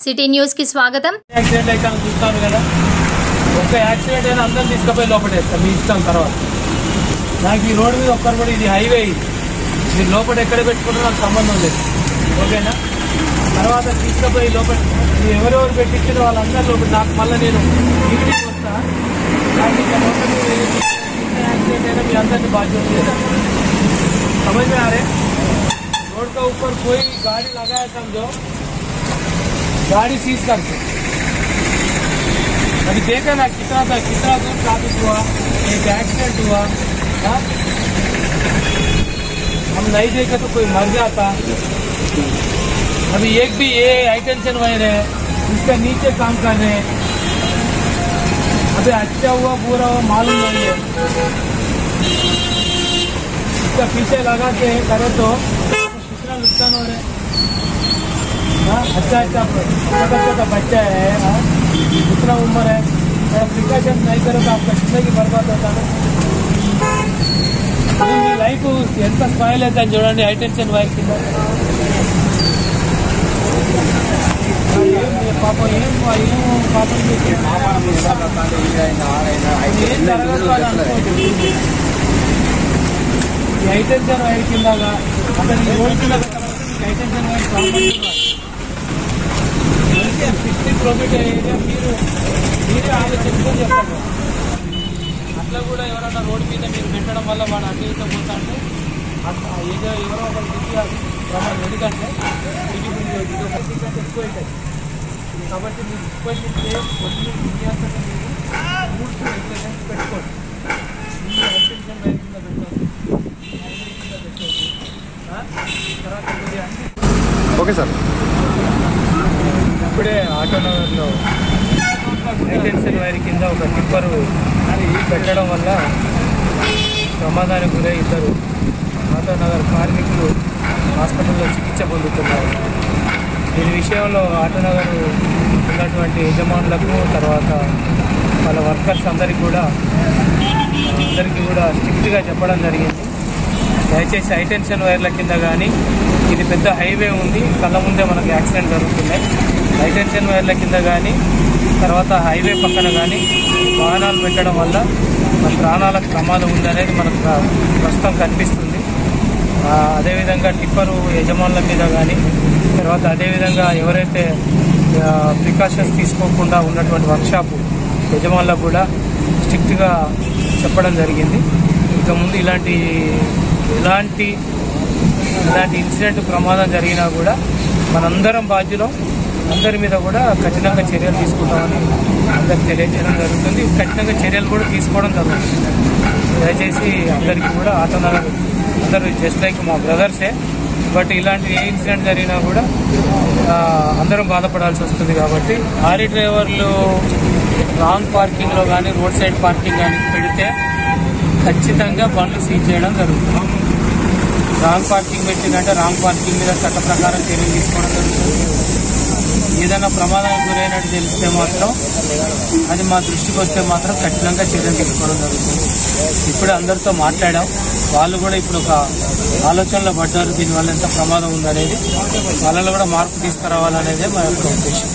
City news కి స్వాగతం accident అయితే చూస్తాను కదా ఒక్క యాక్సిడెంట్ అయినా అందరం తీసుకుపోయి లోపడేస్తాం మీ ఇష్టం తర్వాత నాకు ఈ రోడ్డు మీద ఒక్కరు కూడా ఇది హైవే ఇది మీరు లోపల ఎక్కడ పెట్టుకుంటారో నాకు సంబంధం లేదు ఓకేనా తర్వాత తీసుకుపోయి లోపల మీరు ఎవరెవరు పెట్టించారో వాళ్ళందరూ లోపల నాకు మళ్ళీ నేను ఈవినింగ్ వస్తా నాకు ఇంకా లోపల యాక్సిడెంట్ అయినా మీ అందరినీ బాధ్యత లేదా समझ में आ रहे रोड के ऊपर कोई गाड़ी लगाया समझो गाड़ी सीज करके अभी देखा ना कितना था कितना दूर ट्रैफिक हुआ एक एक्सीडेंट हुआ हाँ? हम नहीं देखे तो कोई मर जाता अभी एक भी ये हाईटेंशन वायर है इसके नीचे काम कर रहे हैं अभी अच्छा हुआ बुरा हुआ मालूम नहीं है इसका पीछे लगा के करे तो कितना नुकसान हो रहा है हाँ, अच्छा अच्छा छोटा छोटा बच्चा है हाँ, कितना उम्र है थोड़ा प्रिकॉशन नहीं करो तो आपका जिंदगी बर्बाद होता है మీ లైఫ్ ఎంత స్పాయిల్ అవుతుంది చూడండి హై టెన్షన్ వైర్ కింద ఏం మీ పాపం ఏం ఏం పాపం ఏం జరగదు అని అనుకోవద్దు. ఈ హై టెన్షన్ వైర్ కిందగా అసలు ఈ రోడ్ కింద high tension wire compound sixty kilometre area మీరు మీరే ఆలోచించుకొని చెప్పండి అట్లా కూడా ఎవరైనా రోడ్డు మీద మీరు పెట్టడం వల్ల వాడు అటు ఇటు పోతా అంటే అట్లా ఏదో ఎవరో ఒకరు దిగి ప్రమాదం ఎందుకంటే ఇది మీరు ఇది ఒక టికెట్ ఎక్కువ అవుతుంది కాబట్టి మీరు రిక్వెస్ట్ ఇస్తే కొన్ని విన్యాసాన్ని మీరు రూల్స్ రెగ్యులేషన్స్ పెట్టుకోండి ఈ అటెన్షన్ రైట్ కింద పెట్టండి హైవే కింద పెట్టండి ఆ? తర్వాత కొద్దిగా అన్ని ఓకే సార్ ఇప్పుడే ఆటోనగర్లో హైటెన్షన్ వైర్ కింద ఒక టిప్పరు పెట్టడం వల్ల ప్రమాదానికి గురై ఇద్దరు ఆటోనగర్ కార్మికులు హాస్పిటల్లో చికిత్స పొందుతున్నారు దీని విషయంలో ఆటోనగర్ ఉన్నటువంటి యజమానులకు తర్వాత వాళ్ళ వర్కర్స్ అందరికీ కూడా అందరికీ కూడా స్ట్రిక్ట్గా చెప్పడం జరిగింది దయచేసి హైటెన్షన్ వైర్ల కింద కానీ ఇది పెద్ద హైవే ఉంది కళ్ళ ముందే మనకి యాక్సిడెంట్ జరుగుతున్నాయి హైటెన్షన్ వైర్ల కింద కానీ తర్వాత హైవే పక్కన కానీ వాహనాలు పెట్టడం వల్ల మన ప్రాణాలకు ప్రమాదం ఉందనేది మనకు ప్ర- ప్రస్తుతం కనిపిస్తుంది ఆ, అదేవిధంగా టిప్పరు యజమానుల మీద కానీ తర్వాత అదేవిధంగా ఎవరైతే ప్రికాషన్స్ తీసుకోకుండా ఉన్నటువంటి వర్క్షాప్ యజమానులకు కూడా స్ట్రిక్ట్గా చెప్పడం జరిగింది ఇక ముందు ఇలాంటి ఎలాంటి ఇలాంటి ఇన్సిడెంట్ ప్రమాదం జరిగినా కూడా మనందరం బాధ్యులం అందరి మీద కూడా కఠినంగా చర్యలు తీసుకుంటామని అందరికి తెలియజేయడం జరుగుతుంది కఠినంగా చర్యలు కూడా తీసుకోవడం జరుగుతుంది దయచేసి అందరికీ కూడా ఆటోనగర్ అందరూ జస్ట్ లైక్ మా బ్రదర్సే బట్ ఇలాంటి ఏ ఇన్సిడెంట్ జరిగినా కూడా ఆ, అందరం బాధపడాల్సి వస్తుంది కాబట్టి లారీ డ్రైవర్లు రాంగ్ పార్కింగ్లో కానీ రోడ్ సైడ్ పార్కింగ్ కానీ పెడితే ఖచ్చితంగా బండ్లు సీజ్ చేయడం జరుగుతుంది రాంగ్ పార్కింగ్ పెట్టిందంటే రాంగ్ పార్కింగ్ మీద చట్ట ప్రకారం చర్యలు తీసుకోవడం జరుగుతుంది ఏదైనా ప్రమాదానికి గురైనట్టు తెలిస్తే మాత్రం అది మా దృష్టికి వస్తే మాత్రం కఠినంగా చర్యలు తీసుకోవడం జరుగుతుంది ఇప్పుడే అందరితో మాట్లాడాం వాళ్ళు కూడా ఇప్పుడు ఒక ఆలోచనలో పడ్డారు దీనివల్ల ఎంత ప్రమాదం ఉందనేది వాళ్ళలో కూడా మార్పు తీసుకురావాలనేదే మా యొక్క ఉద్దేశం